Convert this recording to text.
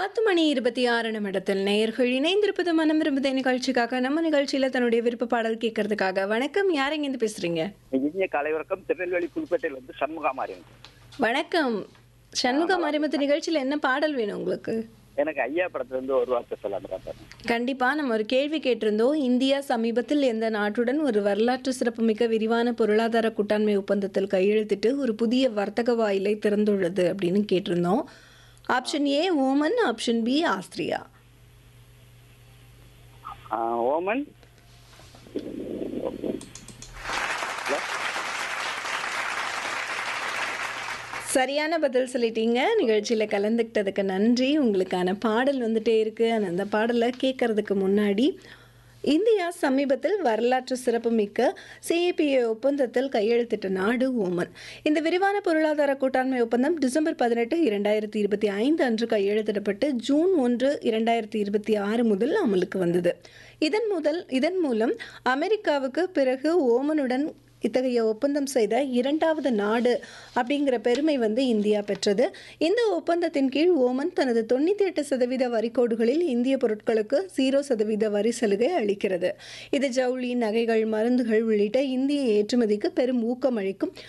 பத்து மணி இருபத்தி ஆறு நிமிடத்தில் நேயர்கள் இணைந்திருப்பது மனம் விரும்புதே நிகழ்ச்சிக்காக நம்ம நிகழ்ச்சியில தன்னுடைய விருப்ப பாடல் கேட்கறதுக்காக வணக்கம் யார் இருந்து பேசுறீங்க இனிய கலைவரக்கம் திருநெல்வேலி புதுப்பேட்டையில இருந்து சண்முகாமாரியன் வணக்கம் சண்முக மரிமத்து நிகழ்ச்சியில என்ன பாடல் வேணும் உங்களுக்கு எனக்கு ஐயா படத்துல இருந்து ஒரு வார்த்தை சொல்லலாம் பார்த்தேன் கண்டிப்பா நம்ம ஒரு கேள்வி கேட்டிருந்தோம் இந்தியா சமீபத்தில் எந்த நாட்டுடன் ஒரு வரலாற்று சிறப்புமிக்க விரிவான பொருளாதார கூட்டாண்மை ஒப்பந்தத்தில் கையெழுத்திட்டு ஒரு புதிய வர்த்தக வாயிலை திறந்துள்ளது அப்படின்னு கேட்டிருந்தோம் option A Oman option B Austria ஆஹ் ஓமன் சரியான பதில் சொல்லிட்டீங்க நிகழ்ச்சியில் கலந்துக்கிட்டதுக்கு நன்றி உங்களுக்கான பாடல் வந்துட்டே இருக்கு ஆனா, அந்த பாடலை கேட்கறதுக்கு முன்னாடி இந்தியா சமீபத்தில் வரலாற்று சிறப்புமிக்க சிஏபிஏ ஒப்பந்தத்தில் கையெழுத்திட்ட நாடு ஓமன் இந்த விரிவான பொருளாதார கூட்டாண்மை ஒப்பந்தம் டிசம்பர் பதினெட்டு இரண்டாயிரத்தி இருபத்தி ஐந்து அன்று கையெழுத்திடப்பட்டு ஜூன் ஒன்று இரண்டாயிரத்தி இருபத்தி ஆறு முதல் அமலுக்கு வந்தது இதன் முதல் இதன் மூலம் அமெரிக்காவுக்கு பிறகு ஓமனுடன் இத்தகைய ஒப்பந்தம் செய்த இரண்டாவது நாடு அப்படிங்கிற பெருமை வந்து இந்தியா பெற்றது இந்த ஒப்பந்தத்தின் கீழ் ஓமன் தனது தொண்ணூற்றி எட்டு சதவீத வரிக்கோடுகளில் இந்திய பொருட்களுக்கு ஜீரோ சதவீத வரி சலுகை அளிக்கிறது இது ஜவுளி நகைகள் மருந்துகள் உள்ளிட்ட இந்திய ஏற்றுமதிக்கு பெரும் ஊக்கம் அளிக்கும்